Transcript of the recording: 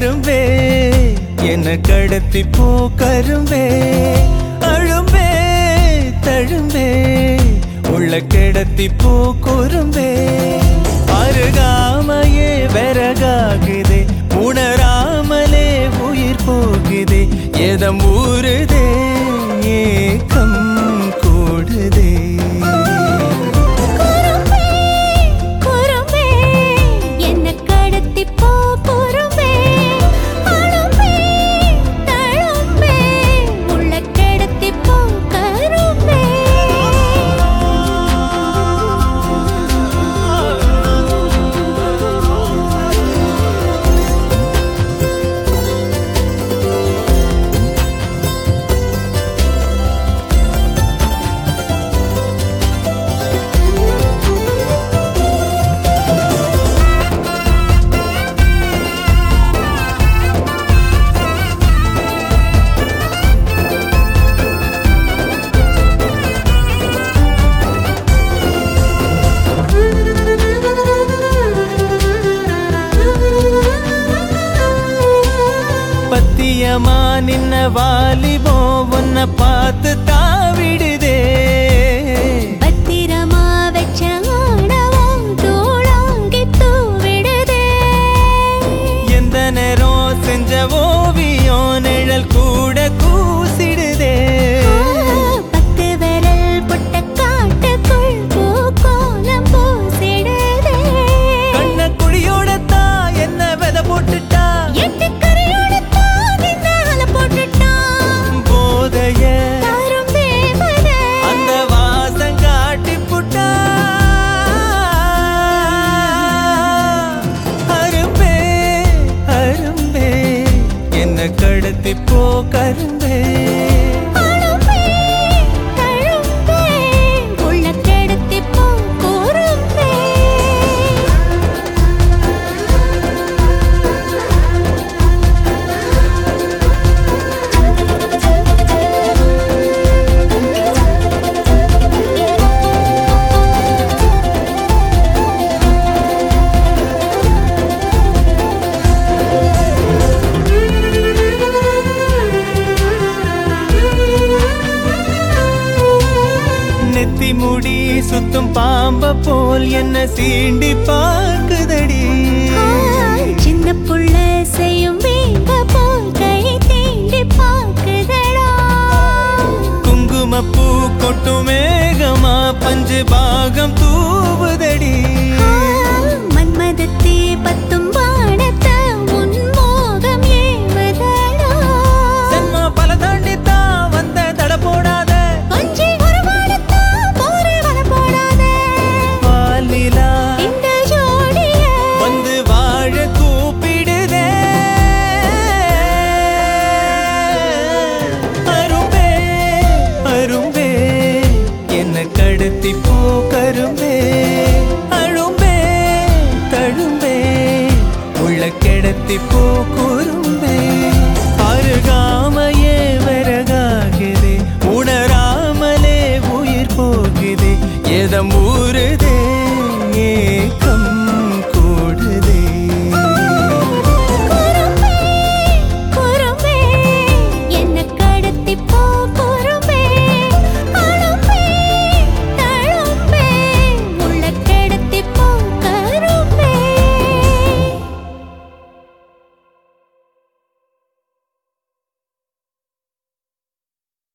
அரும்பே என்ன கடத்தி போ கரும்பே அழும்பே தழும்பே உள்ள கிடத்தி போ குறும்பே அருகாமையே விறகாகுதே உணராமலே உயிர் போகுதே எதம் ஊறுதே ஏக்கம் கூடுதே குறும்பே குறும்பே என்ன கடத்தி போ குறும்பே அழும்பே தழும்பே உள்ள கிடத்தி போ கரும்பே பத்தியமா நின்ன வாலிபோ உன்னை பார்த்து தாவிடுதே பத்திரமா வச்ச ஆணவம் தூளாங்கி தூவிடுதே எந்த நேரம் செஞ்ச ஓவியம் நிழல் கூட கூசிடுதே பத்து விரல் புட்ட காட்டுக்குள் பூக்கோலம் பூசிடுதே கண்ண குழியோட தான் என்ன வித போட்டுட்டா எட்டு கரையோட தாவினால போட்டுட்டான் போதைய தரும் தேவதை அந்த வாசம் காட்டி புட்டா அரும்பே அரும்பே என்ன கடத்தி போ கரும்பே அழும்பே தழும்பே உள்ள கெடுத்தி போ குறும்பே நெத்தி முடி சுத்தும் பாம்ப போல் என்ன சீண்டி பார்க்குதடி சின்ன புள்ள செய்யும் வீங்க போல் கை தீண்டி பார்க்குதடா குங்குமப்பூ கொட்டும் மேகமா பஞ்சு பாகம் தூவுதடி மன்மதத்தே பத்தும் பாடத்த உன் மோகம் ஏவதடா சென்மா பல தாண்டித்தான் வந்த தட போடாத கொஞ்சி ஒரு வாடத்தா போரே வர போடாதே பாலிலா இந்த ஜோடிய வந்து வாழ கூப்பிடுதே அரும்பே அரும்பே என்ன கடத்தி போ கரும்பே அழும்பே தழும்பே உள்ள கிடத்தி போ குறும்பே அருகாமையே விறகாகுதே உணராமலே உயிர் போகுதே எதம் ஊரு